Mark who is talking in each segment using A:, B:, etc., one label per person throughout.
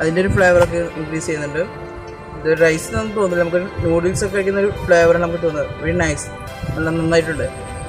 A: അതിൻ്റെ ഒരു ഫ്ലേവറൊക്കെ ഇൻക്രീസ് ചെയ്യുന്നുണ്ട് ഇത് റൈസ് നമുക്ക് തോന്നില്ല നമുക്ക് നൂഡിൽസ് ഒക്കെ കഴിക്കുന്ന ഒരു ഫ്ലേവറാണ് നമുക്ക് തോന്നുന്നത് വെരി നൈസ് നല്ല നന്നായിട്ടുണ്ട്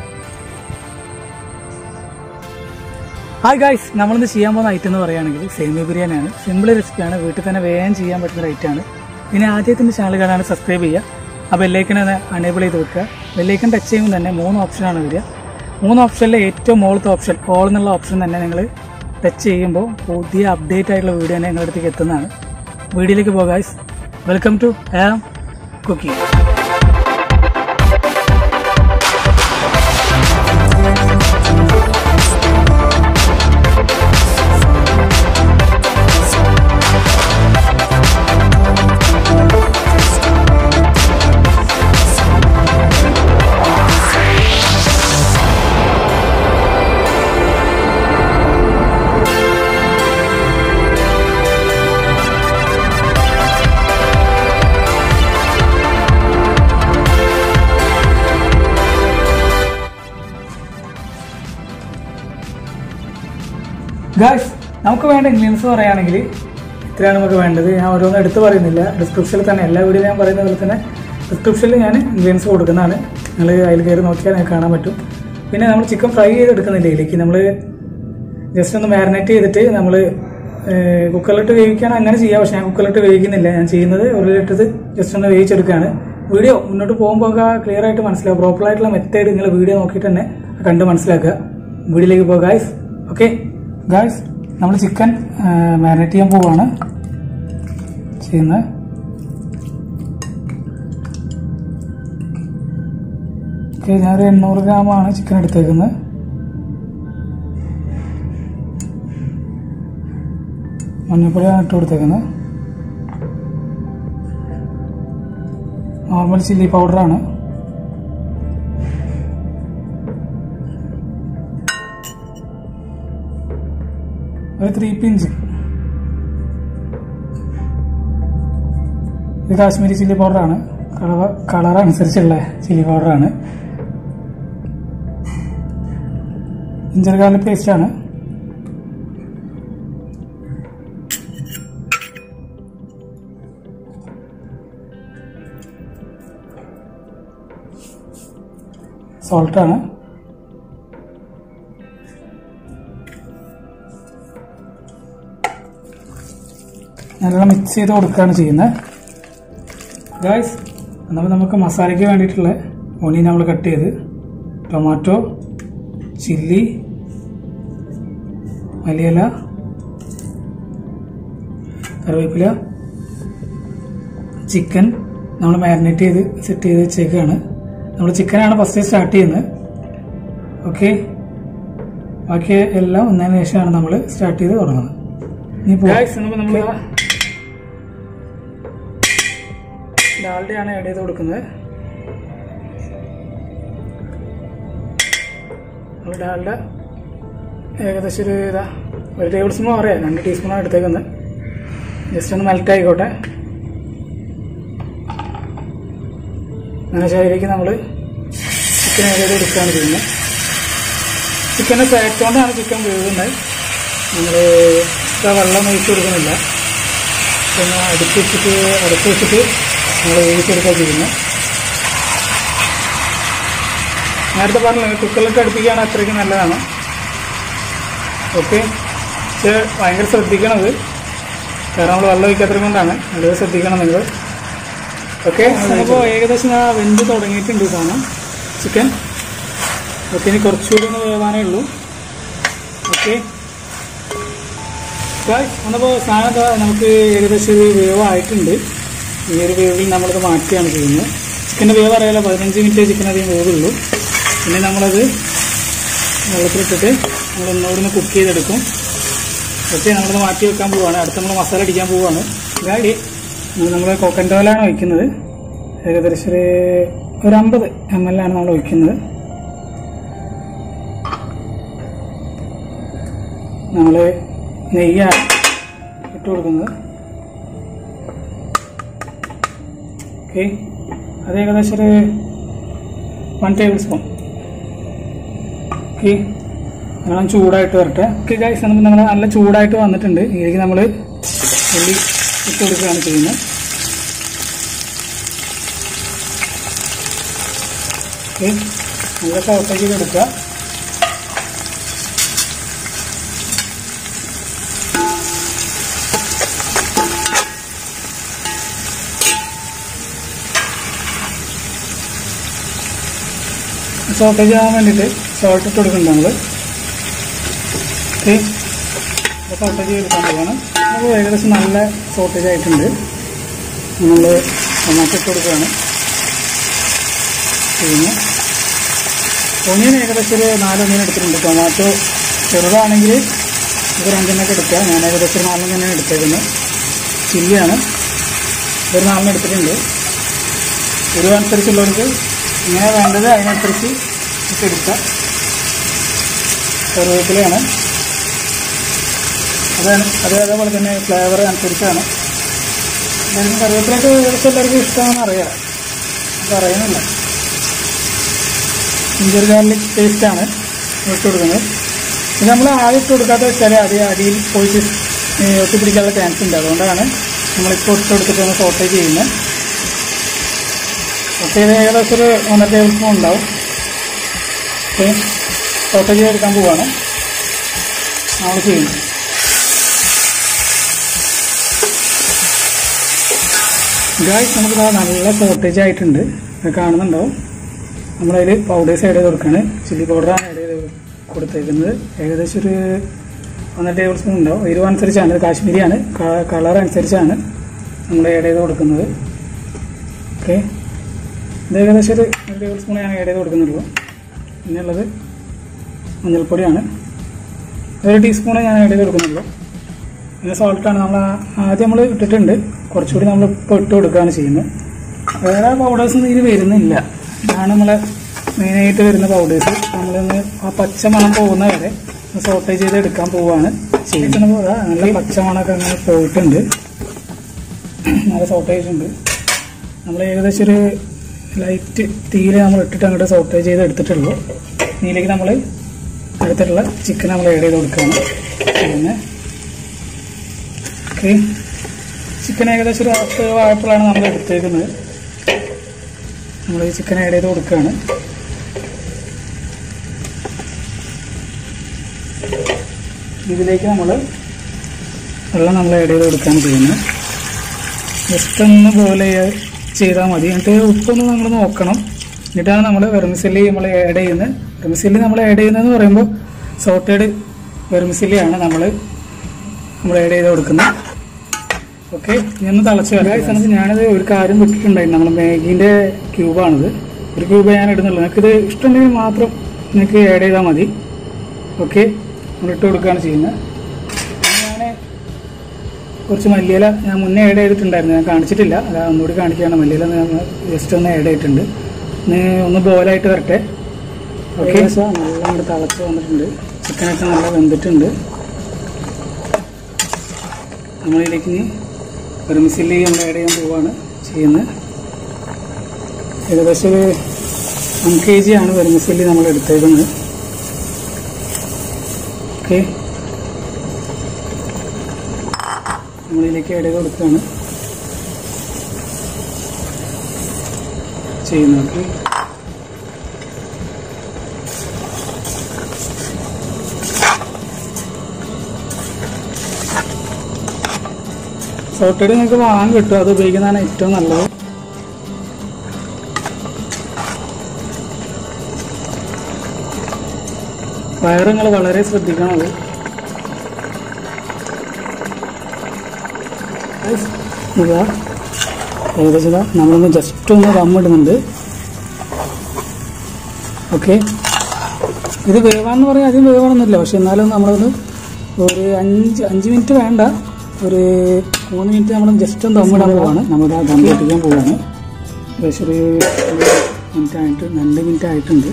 B: ഹായ് ഗായ്സ് നമ്മളിന്ന് ചെയ്യാൻ പോകുന്ന ഐറ്റം എന്ന് പറയുകയാണെങ്കിൽ സേമിയ ബിരിയാണിയാണ് സിമ്പിൾ റെസിപ്പിയാണ് വീട്ടിൽ തന്നെ വേഗം ചെയ്യാൻ പറ്റുന്ന ഒരു ഐറ്റമാണ് ഇനി ആദ്യത്തിൻ്റെ ചാനൽ കാണാൻ സബ്സ്ക്രൈബ് ചെയ്യുക ആ ബെല്ലൈക്കൺ ഒന്ന് അണേബിൾ ചെയ്ത് വെക്കുക ബെല്ലൈക്കൺ ടച്ച് ചെയ്യുമ്പോൾ തന്നെ മൂന്ന് ഓപ്ഷനാണ് വരിക മൂന്ന് ഓപ്ഷനിലെ ഏറ്റവും മുകളിലത്തെ ഓപ്ഷൻ ഓൾ എന്നുള്ള ഓപ്ഷൻ തന്നെ നിങ്ങൾ ടച്ച് ചെയ്യുമ്പോൾ പുതിയ അപ്ഡേറ്റ് ആയിട്ടുള്ള വീഡിയോ തന്നെ നിങ്ങളുടെ അടുത്തേക്ക് എത്തുന്നതാണ് വീഡിയോയിലേക്ക് പോകാം ഗായ്സ് വെൽക്കം ടു ആം കുക്കിംഗ് ഗായ്സ് നമുക്ക് വേണ്ട ഇൻഗ്രീഡിയൻസ് പറയുകയാണെങ്കിൽ ഇത്രയാണ് നമുക്ക് വേണ്ടത് ഞാൻ ഓരോന്നും എടുത്ത് പറയുന്നില്ല ഡിസ്ക്രിപ്ഷനിൽ തന്നെ എല്ലാ വീഡിയോ ഞാൻ പറയുന്ന പോലെ തന്നെ ഡിസ്ക്രിപ്ഷനിൽ ഞാൻ ഇൻഗ്രീഡിയൻസ് കൊടുക്കുന്നതാണ് നിങ്ങൾ അതിൽ കയറി നോക്കിയാൽ നിങ്ങൾക്ക് കാണാൻ പറ്റും പിന്നെ നമ്മൾ ചിക്കൻ ഫ്രൈ ചെയ്തെടുക്കുന്നില്ല ഇതിലേക്ക് നമ്മൾ ജസ്റ്റ് ഒന്ന് മാരിനേറ്റ് ചെയ്തിട്ട് നമ്മൾ കുക്കറിലിട്ട് വേവിക്കാൻ അങ്ങനെ ചെയ്യാം പക്ഷേ ഞാൻ കുക്കറിലിട്ട് വേവിക്കുന്നില്ല ഞാൻ ചെയ്യുന്നത് ഉള്ളിലിട്ടത് ജസ്റ്റ് ഒന്ന് വേവിച്ചെടുക്കുകയാണ് വീഡിയോ മുന്നോട്ട് പോകുമ്പോൾ ക്ലിയർ ആയിട്ട് മനസ്സിലാവും പ്രോപ്പർ ആയിട്ടുള്ള മെത്തേഡ് നിങ്ങൾ വീഡിയോ നോക്കിയിട്ട് തന്നെ കണ്ട് മനസ്സിലാക്കുക വീഡിയോയിലേക്ക് പോകുക ഗായ്സ് ഓക്കെ ഗായ്സ് നമ്മൾ ചിക്കൻ മാരിനേറ്റ് ചെയ്യാൻ പോവുകയാണ് ചെയ്യുന്നത് ഓക്കെ ഞാനൊരു എണ്ണൂറ് ഗ്രാമാണ് ചിക്കൻ എടുത്തേക്കുന്നത് മഞ്ഞപ്പൊടിയാണ് ഇട്ട് കൊടുത്തേക്കുന്നത് നോർമൽ ചില്ലി പൗഡറാണ് ഒരു ത്രീ പിഞ്ച് ഇത് കാശ്മീരി ചില്ലി പൗഡറാണ് കളർ കളർ അനുസരിച്ചുള്ള ചില്ലി പൗഡറാണ് ഇഞ്ചർ ഗാർലിക് പേസ്റ്റാണ് സോൾട്ടാണ് നല്ലോണം മിക്സ് ചെയ്ത് കൊടുക്കുകയാണ് ചെയ്യുന്നത് ഗായ്സ് എന്നാൽ നമുക്ക് മസാലയ്ക്ക് വേണ്ടിയിട്ടുള്ള ഒനിയൻ നമ്മൾ കട്ട് ചെയ്ത് ടൊമാറ്റോ ചില്ലി മല്ലിയില കറിവേപ്പില ചിക്കൻ നമ്മൾ മാരിനേറ്റ് ചെയ്ത് സെറ്റ് ചെയ്ത് വെച്ചേക്കാണ് നമ്മൾ ചിക്കനാണ് ഫസ്റ്റ് സ്റ്റാർട്ട് ചെയ്യുന്നത് ഓക്കെ ബാക്കി എല്ലാം ഒന്നതിന് ശേഷമാണ് നമ്മൾ സ്റ്റാർട്ട് ചെയ്ത് തുടങ്ങുന്നത് ഇനി നമ്മൾ ഡാൽഡയാണ് ആഡ് ചെയ്ത് കൊടുക്കുന്നത് നമ്മൾ ഡാൽഡ ഏകദേശം ഒരു ഇതാ ഒരു ടേബിൾ സ്പൂൺ പറയാം രണ്ട് ടീസ്പൂണാണ് എടുത്തേക്കുന്നത് ജസ്റ്റ് ഒന്ന് മെൽറ്റ് ആയിക്കോട്ടെ അങ്ങനെ ശരിക്കും നമ്മൾ ചിക്കൻ ആഡ് ചെയ്ത് എടുക്കുകയാണ് ചെയ്യുന്നത് ചിക്കൻ്റെ ഫാറ്റ് കൊണ്ടാണ് ചിക്കൻ വേവുന്നത് നമ്മൾ ഇത്ര വെള്ളം ഒഴിച്ചു കൊടുക്കുന്നില്ല പിന്നെ അടുപ്പ് വെച്ചിട്ട് അടുപ്പ് വെച്ചിട്ട് നമ്മൾ വേവിച്ചെടുക്കുക ചെയ്യുന്നത് നേരത്തെ പറഞ്ഞില്ല കുക്കറിലൊക്കെ അടുപ്പിക്കുകയാണ് അത്രയ്ക്ക് നല്ലതാണ് ഓക്കെ പക്ഷേ ഭയങ്കര ശ്രദ്ധിക്കണത് കാരണം നമ്മൾ വെള്ളം ഒഴിക്കാത്തത് കൊണ്ടാണ് വളരെ ശ്രദ്ധിക്കണം നിങ്ങൾ ഓക്കെ അപ്പോൾ ഏകദേശം ആ വെന്ത് തുടങ്ങിയിട്ടുണ്ട് ഈ സാധനം ചിക്കൻ ഓക്കെ ഇനി കുറച്ചുകൂടി ഒന്ന് വേവാനേ ഉള്ളൂ ഓക്കെ വന്നപ്പോൾ സാധനം ദാ നമുക്ക് ഏകദേശം ഒരു വേവ് ആയിട്ടുണ്ട് ഈ ഒരു വേവിൽ നമ്മളിത് മാറ്റുകയാണ് ചെയ്യുന്നത് ചിക്കൻ്റെ വേവ് അറിയാലോ പതിനഞ്ച് മിനിറ്റ് ചിക്കൻ അധികം വേവുള്ളൂ പിന്നെ നമ്മളത് വെള്ളത്തിലിട്ടിട്ട് നമ്മൾ ഒന്നുകൂടി ഒന്ന് കുക്ക് ചെയ്തെടുക്കും ഓക്കെ നമ്മളിത് മാറ്റി വെക്കാൻ പോവുകയാണ് അടുത്ത് നമ്മൾ മസാല അടിക്കാൻ പോവുകയാണ് ഗാഡി നമ്മൾ കോക്കൻ്റെ ഓയിലാണ് ഒഴിക്കുന്നത് ഏകദേശം ഒരു ഒരു അമ്പത് എം എൽ ആണ് നമ്മൾ ഒഴിക്കുന്നത് നമ്മൾ നെയ്യാണ് ഇട്ട് കൊടുക്കുന്നത് ഓക്കെ അത് ഏകദേശം ഒരു വൺ ടേബിൾ സ്പൂൺ ഓക്കെ നല്ലോണം ചൂടായിട്ട് വരട്ടെ ഓക്കെ ഗൈസ് നമുക്ക് നമ്മൾ നല്ല ചൂടായിട്ട് വന്നിട്ടുണ്ട് ഇതിലേക്ക് നമ്മൾ ഉള്ളി ഇട്ട് കൊടുക്കുകയാണ് ചെയ്യുന്നത് ഓക്കെ നല്ല സോട്ട് ചെയ്ത് കൊടുക്കുക സോട്ടേജ് ആവാൻ വേണ്ടിയിട്ട് സോൾട്ട് ഇട്ട് കൊടുക്കുന്നുണ്ട് നമ്മൾ ഓക്കെ സോട്ടേജ് എടുക്കാൻ പോവാണ് അപ്പോൾ ഏകദേശം നല്ല സോട്ടേജ് ആയിട്ടുണ്ട് നമ്മൾ ടൊമാറ്റോ ഇട്ട് കൊടുക്കുകയാണ് പിന്നെ ഒന്നിയൻ ഏകദേശം ഒരു നാല് ഒന്നിയൻ എടുത്തിട്ടുണ്ട് ടൊമാറ്റോ ചെറുതാണെങ്കിൽ ഒരു അഞ്ചെണ്ണൊക്കെ എടുക്കുക ഞാൻ ഏകദേശം ഒരു നാലെണ്ണം തന്നെ എടുത്തേക്കുന്നത് ചില്ലിയാണ് ഒരു നാലെണ്ണം എടുത്തിട്ടുണ്ട് ഒരു അനുസരിച്ചുള്ളവർക്ക് ഇങ്ങനെ വേണ്ടത് അതിനനുസരിച്ച് ഒക്കെ എടുക്കാം കറിവേപ്പിലയാണ് അത് അത് അതേപോലെ തന്നെ ഫ്ലേവർ അനുസരിച്ചാണ് എന്തായാലും കറിവേപ്പിലൊക്കെ ഏകദേശം എല്ലാവർക്കും ഇഷ്ടമാണെന്ന് അറിയാം അത് അറിയുന്നില്ല ഇഞ്ചർ ഗാർലിക് പേസ്റ്റാണ് ഇട്ട് കൊടുക്കുന്നത് ഇത് നമ്മൾ ആദ്യം ഇട്ട് കൊടുക്കാത്ത വെച്ചാൽ അത് അടിയിൽ പോയിട്ട് ഒട്ടിപ്പിടിക്കാനുള്ള ചാൻസ് ഉണ്ട് അതുകൊണ്ടാണ് നമ്മളിപ്പോൾ ഇട്ട് കൊടുത്തിട്ട് ഒന്ന് സോട്ടേജ് ചെയ്യുന്നത് ഓക്കെ ഇത് ഏകദേശം ഒരു ഒന്നര ടേബിൾ സ്പൂൺ ഉണ്ടാവും ഓക്കെ സോട്ടേജ് എടുക്കാൻ പോവാണ് നമ്മൾ ചെയ്യുന്നത് ഗായ്സ് നമുക്കിത് നല്ല സോട്ടേജ് ആയിട്ടുണ്ട് ഇത് കാണുന്നുണ്ടാവും നമ്മളതിൽ പൗഡേഴ്സ് ആഡ് ചെയ്ത് കൊടുക്കുകയാണ് ചില്ലി പൗഡറാണ് ആഡ് ചെയ്ത് കൊടുത്തേക്കുന്നത് ഏകദേശം ഒരു ഒന്നര ടേബിൾ സ്പൂൺ ഉണ്ടാവും എരിവ് അനുസരിച്ചാണ് ഇത് കാശ്മീരിയാണ് കളർ അനുസരിച്ചാണ് നമ്മൾ ആഡ് ചെയ്ത് കൊടുക്കുന്നത് ഓക്കെ ഇത് ഏകദേശം ഒരു ഒരു ടേബിൾ സ്പൂൺ ഞാൻ ആഡ് ചെയ്ത് കൊടുക്കുന്നുള്ളൂ പിന്നെയുള്ളത് മഞ്ഞൾപ്പൊടിയാണ് ഒരു ടീസ്പൂണേ ഞാൻ ആഡ് ചെയ്ത് കൊടുക്കുന്നുള്ളൂ പിന്നെ സോൾട്ടാണ് നമ്മൾ ആദ്യം നമ്മൾ ഇട്ടിട്ടുണ്ട് കുറച്ചുകൂടി നമ്മൾ ഇപ്പോൾ ഇട്ട് കൊടുക്കുകയാണ് ചെയ്യുന്നത് വേറെ പൗഡേഴ്സ് ഒന്നും ഇതിൽ വരുന്നില്ല ഇതാണ് നമ്മളെ മെയിനായിട്ട് വരുന്ന പൗഡേഴ്സ് നമ്മളൊന്ന് ആ പച്ച മണം പോകുന്ന വരെ സോട്ടേജ് ചെയ്ത് എടുക്കാൻ പോവുകയാണ് ചെയ്യുന്നത് നല്ല പച്ച മണമൊക്കെ അങ്ങനെ പോയിട്ടുണ്ട് നല്ല സോട്ടേജ് ഉണ്ട് നമ്മൾ ഏകദേശം ഒരു ലൈറ്റ് തീയിൽ നമ്മൾ ഇട്ടിട്ട് അങ്ങോട്ട് സോട്ടേജ് ചെയ്ത് എടുത്തിട്ടുള്ളൂ ഇതിലേക്ക് നമ്മൾ എടുത്തിട്ടുള്ള ചിക്കൻ നമ്മൾ ആഡ് ചെയ്ത് കൊടുക്കുകയാണ് പിന്നെ ഓക്കെ ചിക്കൻ ഏകദേശം ഒരു ഹാഫ് ആയപ്പോഴാണ് നമ്മൾ എടുത്തേക്കുന്നത് നമ്മൾ ഈ ചിക്കൻ ആഡ് ചെയ്ത് കൊടുക്കുകയാണ് ഇതിലേക്ക് നമ്മൾ വെള്ളം നമ്മൾ ആഡ് ചെയ്ത് കൊടുക്കുകയാണ് ചെയ്യുന്നത് ജസ്റ്റ് ഒന്ന് പോലെ ചെയ്താൽ മതി എന്നിട്ട് ഉപ്പൊന്ന് നമ്മൾ നോക്കണം എന്നിട്ടാണ് നമ്മൾ വെർമിസല്ലി നമ്മൾ ആഡ് ചെയ്യുന്നത് വെർമിസല്ലി നമ്മൾ ആഡ് ചെയ്യുന്നതെന്ന് പറയുമ്പോൾ സോട്ടേഡ് വെർമിസല്ലിയാണ് നമ്മൾ നമ്മൾ ആഡ് ചെയ്ത് കൊടുക്കുന്നത് ഓക്കെ ഇനി തിളച്ച് വരാം സമയത്ത് ഞാനത് ഒരു കാര്യം വിട്ടിട്ടുണ്ടായിരുന്നു നമ്മൾ മാഗീൻ്റെ ക്യൂബാണിത് ഒരു ക്യൂബ് ഞാൻ ഇടുന്നുള്ളൂ നിനക്കിത് ഇഷ്ടമുണ്ടെങ്കിൽ മാത്രം നിനക്ക് ആഡ് ചെയ്താൽ മതി ഓക്കെ നമ്മൾ ഇട്ട് കൊടുക്കുകയാണ് ചെയ്യുന്നത് ഞാൻ കുറച്ച് മല്ലിയില ഞാൻ മുന്നേ ആഡ് ചെയ്തിട്ടുണ്ടായിരുന്നു ഞാൻ കാണിച്ചിട്ടില്ല അത് ഒന്നുകൂടി കാണിക്കുകയാണ് മല്ലിയില ഞാൻ ജസ്റ്റ് ഒന്ന് ആഡ് ചെയ്തിട്ടുണ്ട് ഇനി ഒന്ന് ബോലായിട്ട് വരട്ടെ ഓക്കെ നല്ല അങ്ങോട്ട് തിളച്ച് വന്നിട്ടുണ്ട് ചിക്കനൊക്കെ നല്ല വെന്തിട്ടുണ്ട് നമ്മളിതിലേക്ക് ഇനി ഒരു മിസിലി നമ്മൾ ആഡ് ചെയ്യാൻ പോവാണ് ചെയ്യുന്നത് ഏകദേശം ഒരു വൺ കെ ജി ആണ് വെറുമിസില്ലി നമ്മൾ എടുത്തേക്കുന്നത് ഓക്കെ നമ്മളിതിലേക്ക് ആഡ് ചെയ്ത് കൊടുക്കുകയാണ് ചെയ്യുന്നത് ഓക്കെ സോട്ടേഡ് നിങ്ങൾക്ക് വാങ്ങാൻ കിട്ടും അത് ഉപയോഗിക്കുന്നതാണ് ഏറ്റവും നല്ലത് വയറ് നിങ്ങൾ വളരെ ശ്രദ്ധിക്കണം അത് ഇതാ ഏകദേശം ഇതാ നമ്മളൊന്ന് ജസ്റ്റ് ഒന്ന് ദമ്മിടുന്നുണ്ട് ഓക്കെ ഇത് വേവാന്ന് പറയാൻ അധികം വേവണമെന്നില്ല പക്ഷെ എന്നാലും നമ്മളത് ഒരു അഞ്ച് അഞ്ച് മിനിറ്റ് വേണ്ട ഒരു മൂന്ന് മിനിറ്റ് നമ്മൾ ജസ്റ്റ് ഒന്ന് ദമ്മിടാൻ പോവാണ് നമ്മൾ ആ ദം പൊട്ടിക്കാൻ പോവാണ് ഏകദേശം ഒരു മിനിറ്റ് ആയിട്ട് രണ്ട് മിനിറ്റ് ആയിട്ടുണ്ട്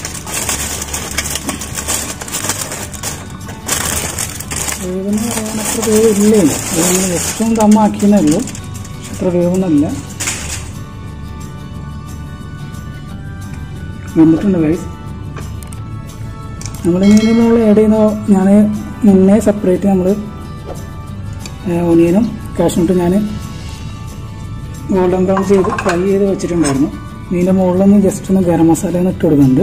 B: വേവെന്ന് പറയാൻ അത്ര വേവ് ഇല്ലേ അത് നമ്മൾ ജസ്റ്റ് ഒന്ന് ദമ്മാക്കിയെന്നേ ഉള്ളൂ പക്ഷെ അത്ര വേവൊന്നുമില്ല വന്നിട്ടുണ്ട് ഗൈസ് നമ്മളിങ്ങനെ നമ്മൾ ആഡ് ചെയ്യുന്ന ഞാൻ മുന്നേ സെപ്പറേറ്റ് നമ്മൾ ഓണിയനും കാഷ്നട്ട് ഞാൻ ഗോൾഡൻ ബ്രൗൺ ചെയ്ത് ഫ്രൈ ചെയ്ത് വെച്ചിട്ടുണ്ടായിരുന്നു ഇതിൻ്റെ മുകളിലൊന്ന് ജസ്റ്റ് ഒന്ന് ഗരം മസാല ഒന്ന് ഇട്ട് കൊടുക്കുന്നുണ്ട്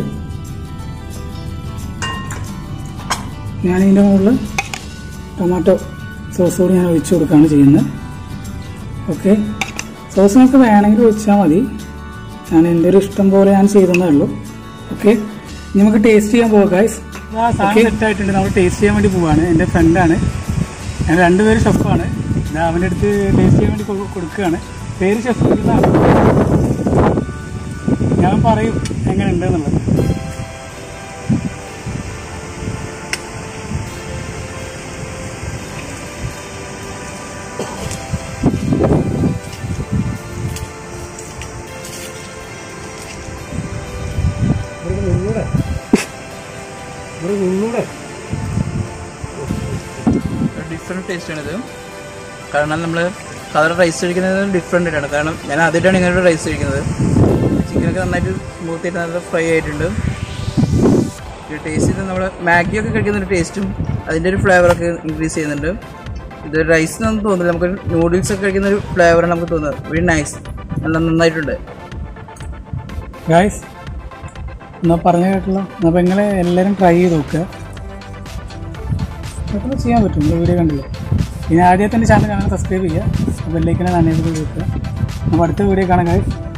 B: ഞാൻ ഇതിൻ്റെ മുകളിൽ ടൊമാറ്റോ സോസ് കൂടി ഞാൻ ഒഴിച്ചു കൊടുക്കുകയാണ് ചെയ്യുന്നത് ഓക്കെ സോസ് നിങ്ങൾക്ക് വേണമെങ്കിൽ ഒഴിച്ചാൽ മതി ഞാൻ എൻ്റെ ഒരു ഇഷ്ടം പോലെ ഞാൻ ചെയ്തെന്നേ ഉള്ളൂ ഓക്കെ ഇനി നമുക്ക് ടേസ്റ്റ് ചെയ്യാൻ പോകാം ഗൈസ് സെറ്റ് ആയിട്ടുണ്ട് നമ്മൾ ടേസ്റ്റ് ചെയ്യാൻ വേണ്ടി പോവാണ് എൻ്റെ ഫ്രണ്ടാണ് ഞാൻ രണ്ടുപേരും ഷെഫാണ് ഞാൻ അവൻ്റെ അടുത്ത് ടേസ്റ്റ് ചെയ്യാൻ വേണ്ടി കൊ- കൊടുക്കുകയാണ് പേര് ഷെഫ് എന്നാണ് ഞാൻ പറയും എങ്ങനെ ഉണ്ടെന്നുള്ളത്
A: ഡിഫറെൻറ്റ് ടേസ്റ്റ് ആണിത് കാരണം നമ്മൾ കളർ റൈസ് കഴിക്കുന്നത് ഡിഫറെൻ്റ് ആയിട്ടാണ് കാരണം ഞാൻ ആദ്യമായിട്ടാണ് ഇങ്ങനെ ഒരു റൈസ് കഴിക്കുന്നത് ചിക്കനൊക്കെ നന്നായിട്ട് സ്മൂത്ത് ആയിട്ട് നല്ല ഫ്രൈ ആയിട്ടുണ്ട് ഈ ടേസ്റ്റ് ഇത് നമ്മൾ മാഗിയൊക്കെ കഴിക്കുന്ന ഒരു ടേസ്റ്റും അതിൻ്റെ ഒരു ഫ്ലേവറൊക്കെ ഇൻക്രീസ് ചെയ്യുന്നുണ്ട് ഇത് റൈസ് എന്നൊന്നും തോന്നില്ല നമുക്ക് നൂഡിൽസ് ഒക്കെ കഴിക്കുന്ന ഒരു ഫ്ലേവറാണ് നമുക്ക് തോന്നുന്നത് വെരി നൈസ് നല്ല നന്നായിട്ടുണ്ട്
B: ഗായ്സ് എന്നാ പറഞ്ഞു കേട്ടല്ലോ അപ്പോൾ നിങ്ങൾ എല്ലാവരും ട്രൈ ചെയ്ത് നോക്കുക പെട്ടെന്ന് ചെയ്യാൻ പറ്റും എൻ്റെ വീഡിയോ കണ്ടില്ലേ ഇനി ആദ്യത്തെ എൻ്റെ ചാനൽ കാണാൻ സബ്സ്ക്രൈബ് ചെയ്യുക ബെല്ലൈക്കനെ നനേബിൾ ചെയ്ത് വെക്കുക അപ്പോൾ അടുത്ത വീഡിയോ കാണാം ഗായ്സ്